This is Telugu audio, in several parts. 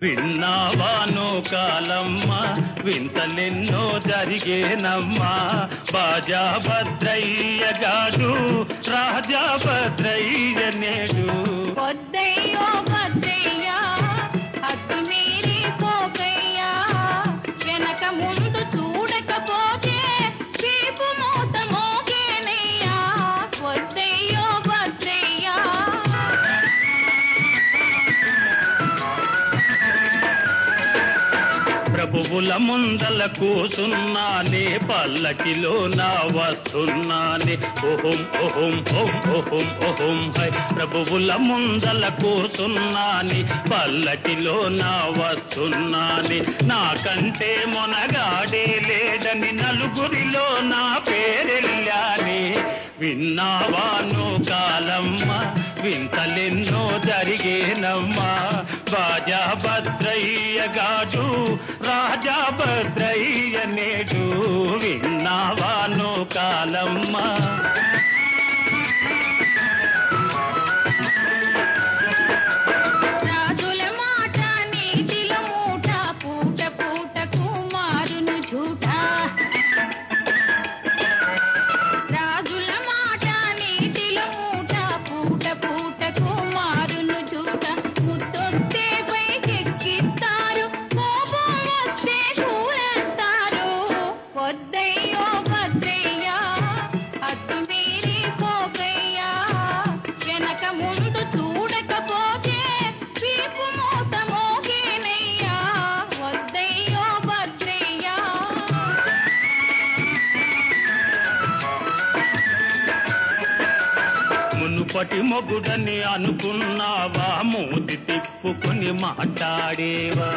విన్నావాను కాలమ్మ వింతలెన్నో జరిగేనమ్మా బాజా భద్రయ్య గాడు రాజా భద్రయ్య నేడు పొద్దయ్యో భద్రయ్యా అత్తు మీరి పోకయ్యా వెనక ముందు చూడకపోతే వీపు మూత మోగేనయ్యా పొద్దయ్యో భద్రయ్యా ప్రభువుల ముందల కూసున్నానే పల్లకిలో నా వస్తున్నానే ఓహం ఓహం ఓం ఓహం ఓహం హై ప్రభువుల ముందల కూసున్నానే పల్లకిలో నా వస్తున్నానే నాకంటే మొనగాడే లేడని నలుగురిలో నా పేరెళ్ళానే విన్నావాను కాలమ్మ వింతలెన్నో జరిగేనమ్మా బాజా భద్రయ్య గాడు రాజా భద్రయ్య నేడు విన్నావాను కాలమ్మ రాజుల మాట నీటిల మూట పూట పూటకు మారును झूठ రాజుల మాట నీటిల మూట పూట పూటకు మారును झूठ ముద్దొస్తే పైకెక్కిస్తారు కోపం వస్తే కూలేస్తారు పొద్దయ్యో భద్రయ్యా అద్దు మీరి పోకయ్యా వెనక ముందు చూడకపోతే వీపు మూత మోగేనయ్యా వద్దయ్యో భద్రయ్యా మునుపటి మొగుడని అనుకున్నావా మూతి తిప్పుకొని మాట్లాడేవా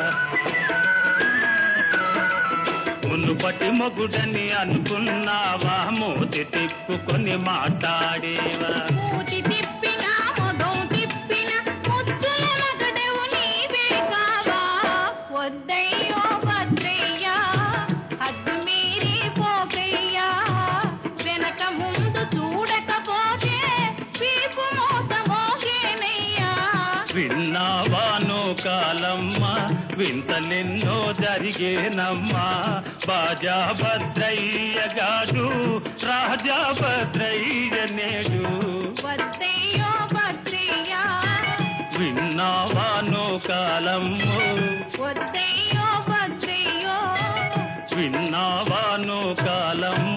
మునుపటి మొగుడని అనుకున్నావా మూతి తిప్పుకొని మాట్లాడేవా మూతి తిప్పిన మొగం తిప్పిన ముద్దుల మగడవు నీవే కావా వద్దయ్యో భద్రయ్యా హద్దు మీరి పోకయ్యా వెనక ముందు చూడకపోతే వీపు మూత మోగేనయ్యా విన్నావాను కాలమ్మ వింతలెన్నో జరిగేనమ్మా బాజా భద్రయ్య గాడు రాజా భద్రయ్య నేడు వద్దయ్యో భద్రయ్యా విన్నావాను కాలమ్మ వద్దయ్యో భద్రయ్యో విన్నావాను కాలమ్మ